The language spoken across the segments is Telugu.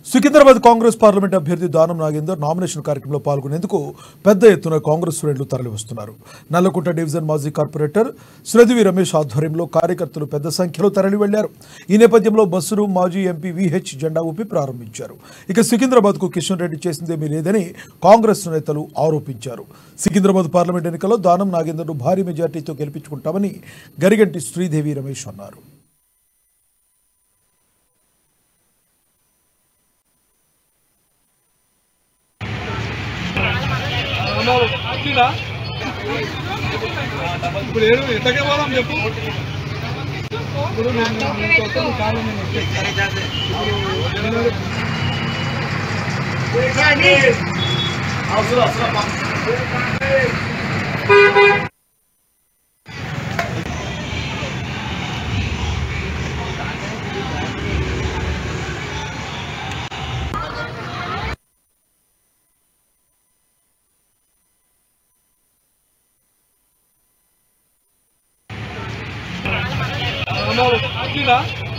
సికింద్రాబాద్ కాంగ్రెస్ పార్లమెంట్ అభ్యర్థి దానం నాగేందర్ నామినేషన్ కార్యక్రమంలో పాల్గొనేందుకు పెద్ద ఎత్తున కాంగ్రెస్ శ్రేణులు తరలివస్తున్నారు నల్లకుంట డివిజన్ మాజీ కార్పొరేటర్ శ్రదివి రమేష్ ఆధ్వర్యంలో కార్యకర్తలు పెద్ద సంఖ్యలో తరలి వెళ్లారు ఈ నేపథ్యంలో బస్సును మాజీ ఎంపీ విహెచ్ జెండా ఊపి ప్రారంభించారు ఇక సికింద్రాబాద్ కు కిషన్ రెడ్డి చేసిందేమీ లేదని కాంగ్రెస్ నేతలు ఆరోపించారు సికింద్రాబాద్ పార్లమెంట్ ఎన్నికల్లో దానం నాగేందర్ను భారీ మెజార్టీతో గెలిపించుకుంటామని గరిగంటి శ్రీదేవి రమేష్ అన్నారు వచ్చిందా ఇప్పుడు ఏడు ఎంతకే పోదాం చెప్పు ఇప్పుడు నేను నీకు వస్తాను కాలం నేను వచ్చేసి ఇప్పుడు వచ్చిందా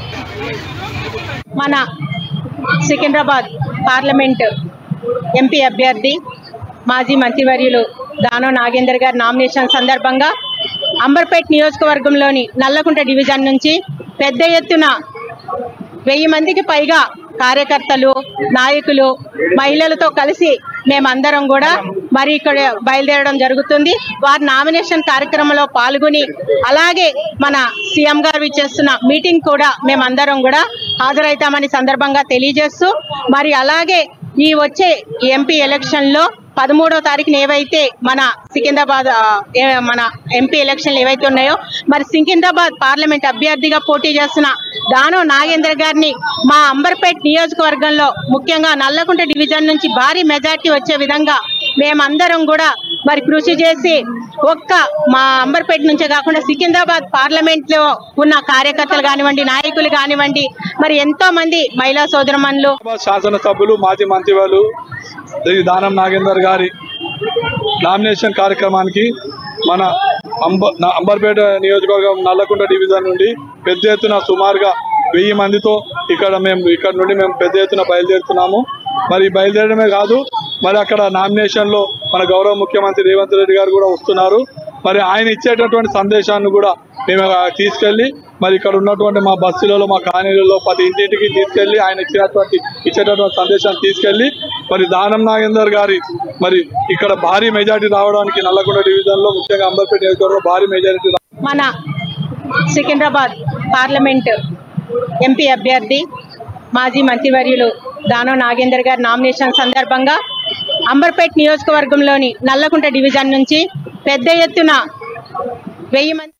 మన సికింద్రాబాద్ పార్లమెంట్ ఎంపీ అభ్యర్థి మాజీ మంత్రివర్యులు దానో నాగేందర్ గారి నామినేషన్ సందర్భంగా అంబర్పేట్ నియోజకవర్గంలోని నల్లకుంట డివిజన్ నుంచి పెద్ద ఎత్తున వెయ్యి మందికి పైగా కార్యకర్తలు నాయకులు మహిళలతో కలిసి మేమందరం కూడా మరి ఇక్కడ బయలుదేరడం జరుగుతుంది వారి నామినేషన్ కార్యక్రమంలో పాల్గొని అలాగే మన సీఎం గారు ఇచ్చేస్తున్న మీటింగ్ కూడా మేమందరం కూడా హాజరవుతామని సందర్భంగా తెలియజేస్తూ మరి అలాగే ఈ వచ్చే ఎంపీ ఎలక్షన్ లో పదమూడో తారీఖున ఏవైతే మన సికింద్రాబాద్ ఆ, ఏ- మన ఎంపీ ఎలక్షన్లు ఏవైతే ఉన్నాయో మరి సికింద్రాబాద్ పార్లమెంట్ అభ్యర్థిగా పోటీ చేస్తున్న దానో నాగేంద్ర గారిని మా అంబర్పేట్ నియోజకవర్గంలో ముఖ్యంగా నల్లకుంట డివిజన్ నుంచి భారీ మెజార్టీ వచ్చే విధంగా మేమందరం కూడా మరి కృషి చేసి ఒక్క మా అంబర్పేట నుంచే కాకుండా సికింద్రాబాద్ పార్లమెంట్ లో ఉన్న కార్యకర్తలు కానివ్వండి నాయకులు కానివ్వండి మరి ఎంతో మంది మహిళా సోదరమణులు హైదరాబాద్ శాసనసభ్యులు మాజీ మంత్రివాళ్ళు శ్రీ దానం నాగేందర్ గారి నామినేషన్ కార్యక్రమానికి మన అంబ నా- అంబర్పేట నియోజకవర్గం నల్లకుంట డివిజన్ నుండి పెద్ద ఎత్తున సుమారుగా వెయ్యి మందితో ఇక్కడ మేము ఇక్కడ నుండి మేము పెద్ద ఎత్తున బయలుదేరుతున్నాము మరి బయలుదేరడమే కాదు మరి అక్కడ నామినేషన్ లో మన గౌరవ ముఖ్యమంత్రి రేవంత్ రెడ్డి గారు కూడా వస్తున్నారు మరి ఆయన ఇచ్చేటటువంటి సందేశాన్ని కూడా మేము ఆ తీసుకెళ్లి మరి ఇక్కడ ఉన్నటువంటి మా బస్సులలో మా కాలనీలలో ప్రతి ఇంటింటికి తీసుకెళ్లి ఆయన ఇచ్చినటువంటి ఇచ్చేటటువంటి సందేశాన్ని తీసుకెళ్లి మరి దానం నాగేందర్ గారి మరి ఇక్కడ భారీ మెజారిటీ రావడానికి నల్లగొండ డివిజన్ లో ముఖ్యంగా అంబర్పేట నియోజకవర్గంలో భారీ మెజారిటీ మన సికింద్రాబాద్ పార్లమెంట్ ఎంపీ అభ్యర్థి మాజీ మంత్రివర్యులు దానో నాగేందర్ గారి నామినేషన్ సందర్భంగా అంబర్పేట్ నియోజకవర్గంలోని నల్లకుంట డివిజన్ నుంచి పెద్ద ఎత్తున వెయ్యి మంది